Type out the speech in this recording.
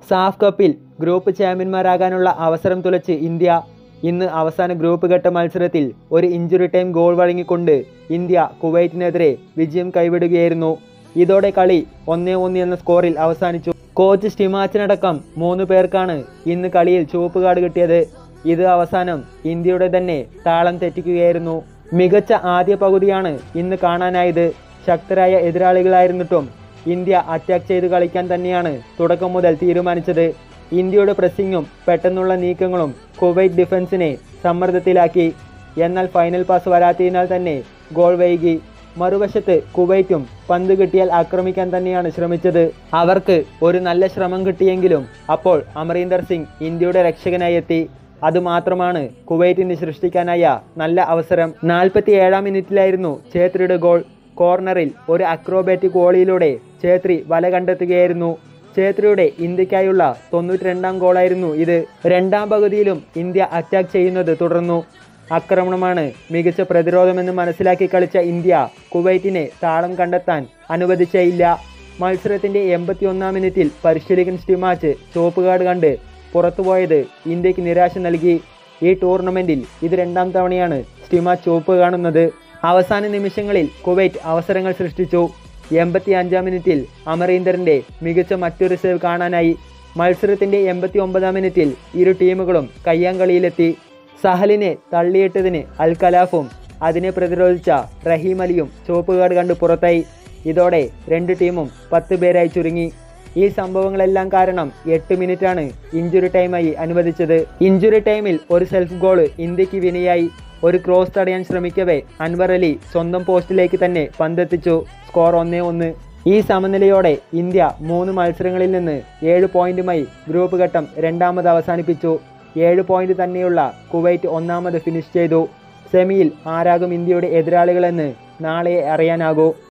SAFF കപ്പിൽ group ചാമ്പ്യന്മാരാകാനുള്ള അവസരം തുലച്ച് India ഇന്ന് അവസാന ഗ്രൂപ്പ് ഘട്ട മത്സരത്തിൽ ഒരു ഇഞ്ചുറി ടൈം ഗോൾ വഴങ്ങിക്കൊണ്ട് ഇന്ത്യ കുവൈറ്റിനെതിരെ വിജയം കൈവിടുകയായിരുന്നു ഇതോടെ കളി ഒന്നേ ഒന്ന് എന്ന സ്കോറിൽ അവസാനിച്ചു കോച്ച് സ്റ്റിമാച്ചിനടക്കം മൂന്ന് പേർക്കാണ് ഇന്ന് കളിയിൽ ചുവപ്പ് കാർഡ് കിട്ടിയത് ഇത് അവസാനം ഇന്ത്യയുടെ തന്നെ താളം തെറ്റിക്കുകയായിരുന്നു മികച്ച ആദ്യ പകുതിയാണ് ഇന്ന് കാണാനായത് ശക്തരായ എതിരാളികളായിരുന്നിട്ടും ഇന്ത്യ അറ്റാക്ക് ചെയ്ത് കളിക്കാൻ തന്നെയാണ് തുടക്കം മുതൽ തീരുമാനിച്ചത് ഇന്ത്യയുടെ പ്രസ്സിങ്ങും പെട്ടെന്നുള്ള നീക്കങ്ങളും കുവൈറ്റ് ഡിഫൻസിനെ സമ്മർദ്ദത്തിലാക്കി എന്നാൽ ഫൈനൽ പാസ് വരാത്തതിനാൽ തന്നെ ഗോൾ വൈകി മറുവശത്ത് കുവൈറ്റും പന്ത് കിട്ടിയാൽ ആക്രമിക്കാൻ തന്നെയാണ് ശ്രമിച്ചത് അവർക്ക് ഒരു നല്ല ശ്രമം കിട്ടിയെങ്കിലും അപ്പോൾ അമരീന്ദർ സിംഗ് ഇന്ത്യയുടെ രക്ഷകനായി എത്തി അതുമാത്രമാണ് കുവൈറ്റിന് സൃഷ്ടിക്കാനായ നല്ല അവസരം നാൽപ്പത്തി ഏഴാം മിനിറ്റിലായിരുന്നു ഛേത്രിയുടെ ഗോൾ കോർണറിൽ ഒരു അക്രോബാറ്റിക് ഗോളിയിലൂടെ ഛേത്രി വല കണ്ടെത്തുകയായിരുന്നു ഛേത്രിയുടെ ഇന്ത്യക്കായുള്ള തൊണ്ണൂറ്റി രണ്ടാം ഗോളായിരുന്നു ഇത് രണ്ടാം പകുതിയിലും ഇന്ത്യ അറ്റാക്ക് ചെയ്യുന്നത് തുടർന്നു ആക്രമണമാണ് മികച്ച പ്രതിരോധമെന്ന് മനസ്സിലാക്കി കളിച്ച ഇന്ത്യ കുവൈറ്റിനെ താളം കണ്ടെത്താൻ അനുവദിച്ചയില്ല മത്സരത്തിന്റെ എൺപത്തിയൊന്നാം മിനിറ്റിൽ പരിശീലകൻ സ്റ്റിമാച്ച് ചുവപ്പ് കാർഡ് കണ്ട് പുറത്തുപോയത് ഇന്ത്യക്ക് നിരാശ നൽകി ഈ ടൂർണമെന്റിൽ ഇത് രണ്ടാം തവണയാണ് സ്റ്റിമാച്ച് ചുവപ്പ് കാണുന്നത് അവസാന നിമിഷങ്ങളിൽ കുവൈറ്റ് അവസരങ്ങൾ സൃഷ്ടിച്ചു എൺപത്തി അഞ്ചാം മിനിറ്റിൽ അമരീന്ദറിന്റെ മികച്ച മറ്റൊരു സേവ് കാണാനായി മത്സരത്തിന്റെ എൺപത്തി ഒമ്പതാം മിനിറ്റിൽ ഇരു ടീമുകളും കയ്യാങ്കളിയിലെത്തി സഹലിനെ തള്ളിയിട്ടതിന് അൽ കലാഫും അതിനെ പ്രതിരോധിച്ച റഹീം അലിയും ചുവപ്പ് കാർഡ് കണ്ട് പുറത്തായി ഇതോടെ രണ്ട് ടീമും പത്ത് പേരായി ചുരുങ്ങി ഈ സംഭവങ്ങളെല്ലാം കാരണം എട്ട് മിനിറ്റാണ് ഇഞ്ചുറി ടൈമായി അനുവദിച്ചത് ഇഞ്ചുറി ടൈമിൽ ഒരു സെൽഫ് ഗോൾ ഇന്ത്യക്ക് വിനയായി ഒരു ക്രോസ് തടയാൻ ശ്രമിക്കവേ അൻവർ അലി സ്വന്തം പോസ്റ്റിലേക്ക് തന്നെ പന്തെത്തിച്ചു സ്കോർ ഒന്നേ ഒന്ന് ഈ സമനിലയോടെ ഇന്ത്യ മൂന്ന് മത്സരങ്ങളിൽ നിന്ന് ഏഴ് പോയിന്റുമായി ഗ്രൂപ്പ് ഘട്ടം രണ്ടാമത് അവസാനിപ്പിച്ചു ഏഴ് പോയിന്റ് തന്നെയുള്ള കുവൈറ്റ് ഒന്നാമത് ഫിനിഷ് ചെയ്തു സെമിയിൽ ആരാകും ഇന്ത്യയുടെ എതിരാളികളെന്ന് നാളെ അറിയാനാകൂ